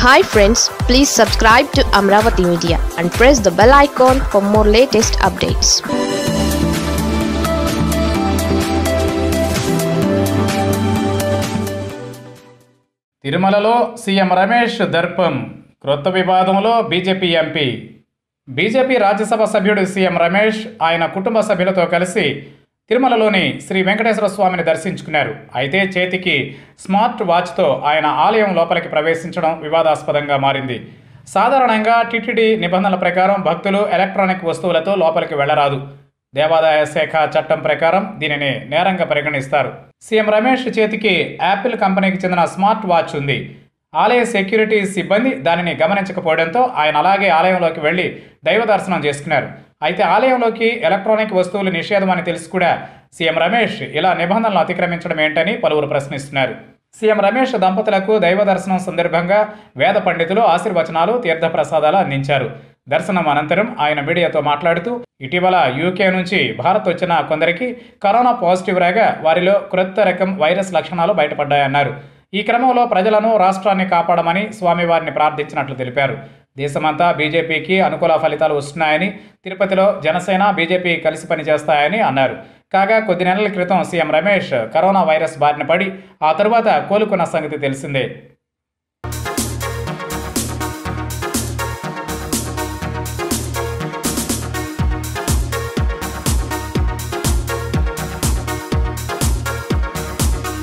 hi friends please subscribe to Amaravati media and press the bell icon for more latest updates తిరుమలలో CM Ramesh దర్పం క్రొత్త వివాదంలో BJP MP BJP Rajya Sabha సభ్యుడు CM Ramesh ఆయన కుటుంబ సభ్యులతో కలిసి తిరుమలలోని శ్రీ వెంకటేశ్వర స్వామిని దర్శించుకున్నారు అయితే చేతికి స్మార్ట్ వాచ్తో ఆయన ఆలయం లోపలికి ప్రవేశించడం వివాదాస్పదంగా మారింది సాధారణంగా టిటిడి నిబంధనల ప్రకారం భక్తులు ఎలక్ట్రానిక్ వస్తువులతో లోపలికి వెళ్లరాదు దేవాదాయ శాఖ చట్టం ప్రకారం దీనిని నేరంగా పరిగణిస్తారు సీఎం రమేష్ చేతికి యాపిల్ కంపెనీకి చెందిన స్మార్ట్ వాచ్ ఉంది ఆలయ సెక్యూరిటీ సిబ్బంది దానిని గమనించకపోవడంతో ఆయన అలాగే ఆలయంలోకి వెళ్లి దైవ దర్శనం చేసుకున్నారు అయితే ఆలయంలోకి ఎలక్ట్రానిక్ వస్తువులు నిషేధం అని తెలిసి కూడా సీఎం రమేష్ ఇలా నిబంధనలు అతిక్రమించడం ఏంటని పలువురు ప్రశ్నిస్తున్నారు సీఎం రమేష్ దంపతులకు దైవ దర్శనం సందర్భంగా వేద పండితులు ఆశీర్వచనాలు తీర్థప్రసాదాలు అందించారు దర్శనం అనంతరం ఆయన మీడియాతో మాట్లాడుతూ ఇటీవల యూకే నుంచి భారత్ వచ్చిన కొందరికి కరోనా పాజిటివ్ రాగా వారిలో క్రొత్త రకం వైరస్ లక్షణాలు బయటపడ్డాయన్నారు ఈ క్రమంలో ప్రజలను రాష్ట్రాన్ని కాపాడమని స్వామివారిని ప్రార్థించినట్లు తెలిపారు దేశమంతా బీజేపీకి అనుకూల ఫలితాలు వస్తున్నాయని తిరుపతిలో జనసేన బీజేపీ కలిసి పనిచేస్తాయని అన్నారు కాగా కొద్ది నెలల క్రితం సీఎం రమేష్ కరోనా వైరస్ బారిన పడి ఆ తరువాత కోలుకున్న సంగతి తెలిసిందే